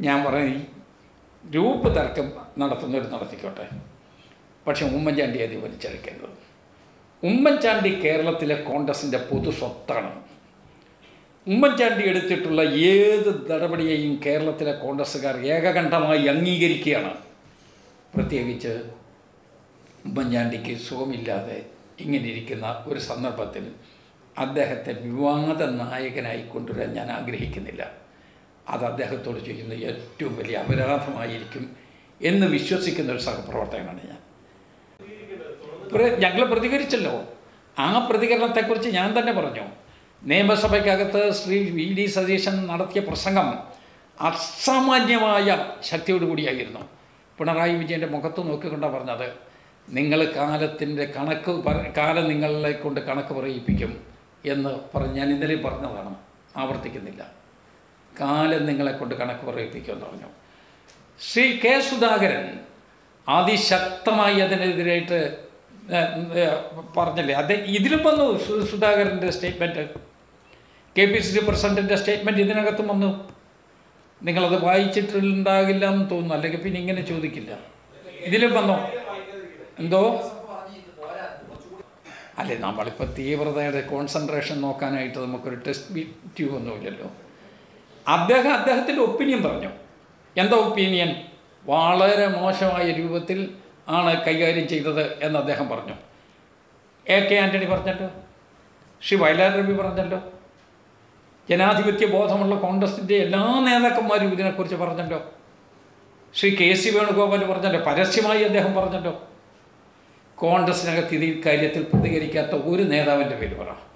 ഞാൻ പറഞ്ഞു ഈ ഗ്രൂപ്പ് തർക്കം നടത്തുന്നവർ നടത്തിക്കോട്ടെ പക്ഷെ ഉമ്മൻചാണ്ടി അത് വലിച്ചഴിക്കരുത് ഉമ്മൻചാണ്ടി കേരളത്തിലെ കോൺഗ്രസിൻ്റെ പൊതു സ്വത്താണ് ഉമ്മൻചാണ്ടി എടുത്തിട്ടുള്ള ഏത് നടപടിയെയും കേരളത്തിലെ കോൺഗ്രസ്സുകാർ ഏകകണ്ഠമായി അംഗീകരിക്കുകയാണ് പ്രത്യേകിച്ച് ഉമ്മൻചാണ്ടിക്ക് സുഖമില്ലാതെ ഇങ്ങനെ ഇരിക്കുന്ന ഒരു സന്ദർഭത്തിൽ അദ്ദേഹത്തെ വിവാദ നായകനായി കൊണ്ടുവരാൻ ഞാൻ ആഗ്രഹിക്കുന്നില്ല അത് അദ്ദേഹത്തോട് ചെയ്യുന്ന ഏറ്റവും വലിയ അപരാധമായിരിക്കും എന്ന് വിശ്വസിക്കുന്ന ഒരു സഹപ്രവർത്തകനാണ് ഞാൻ ഞങ്ങൾ പ്രതികരിച്ചല്ലോ ആ പ്രതികരണത്തെക്കുറിച്ച് ഞാൻ തന്നെ പറഞ്ഞു നിയമസഭയ്ക്കകത്ത് ശ്രീ വി ഡി സതീശൻ നടത്തിയ പ്രസംഗം അസാമാന്യമായ ശക്തിയോടുകൂടിയായിരുന്നു പിണറായി വിജയൻ്റെ മുഖത്ത് നോക്കിക്കൊണ്ടാണ് പറഞ്ഞത് നിങ്ങൾ കാലത്തിൻ്റെ കണക്ക് പറ- കാലം നിങ്ങളെ കൊണ്ട് കണക്ക് പറയിപ്പിക്കും എന്ന് പറഞ്ഞ് ഞാൻ ഇന്നലെ പറഞ്ഞതാണ് ആവർത്തിക്കുന്നില്ല കാലം നിങ്ങളെ കൊണ്ട് കണക്ക് പറയിപ്പിക്കും എന്ന് പറഞ്ഞു ശ്രീ കെ സുധാകരൻ അതിശക്തമായി അതിനെതിരായിട്ട് ഏഹ്, ഏഹ്, പറഞ്ഞില്ലേ അത് ഇതിലും വന്നു സു- സുധാകരൻ്റെ statement K P C C പ്രസിഡൻറ്റിൻ്റെ സ്റ്റേറ്റ്മെൻറ്റ് ഇതിനകത്തും വന്നു നിങ്ങളത് വായിച്ചിട്ടുണ്ടാകില്ല എന്ന് തോന്നുന്നു അല്ലെങ്കിൽ പിന്നെ ഇങ്ങനെ ചോദിക്കില്ല ഇതിലും വന്നോ എന്തോ അല്ലേ നമ്മളിപ്പോൾ തീവ്രതയുടെ കോൺസെൻട്രേഷൻ നോക്കാനായിട്ട് നമുക്കൊരു ടെസ്റ്റ് ട്യൂബ് ഒന്നുമില്ലല്ലോ അദ്ദേഹം അദ്ദേഹത്തിൻ്റെ ഒപ്പീനിയൻ പറഞ്ഞു എന്താ ഒപ്പീനിയൻ വളരെ മോശമായ രൂപത്തിൽ ആണ് കൈകാര്യം ചെയ്തത് എന്ന് അദ്ദേഹം പറഞ്ഞു എ കെ ആൻ്റണി പറഞ്ഞല്ലോ ശ്രീ വയലാർ രവി പറഞ്ഞല്ലോ ജനാധിപത്യ ബോധമുള്ള കോൺഗ്രസിൻ്റെ എല്ലാ നേതാക്കന്മാരും ഇതിനെക്കുറിച്ച് പറഞ്ഞല്ലോ ശ്രീ കെ സി വേണുഗോപാൽ പറഞ്ഞല്ലോ പരസ്യമായി അദ്ദേഹം പറഞ്ഞല്ലോ കോൺഗ്രസിനകത്ത് ഇത് ഈ കാര്യത്തിൽ പ്രതികരിക്കാത്ത ഒരു നേതാവിൻ്റെ പേര് പറ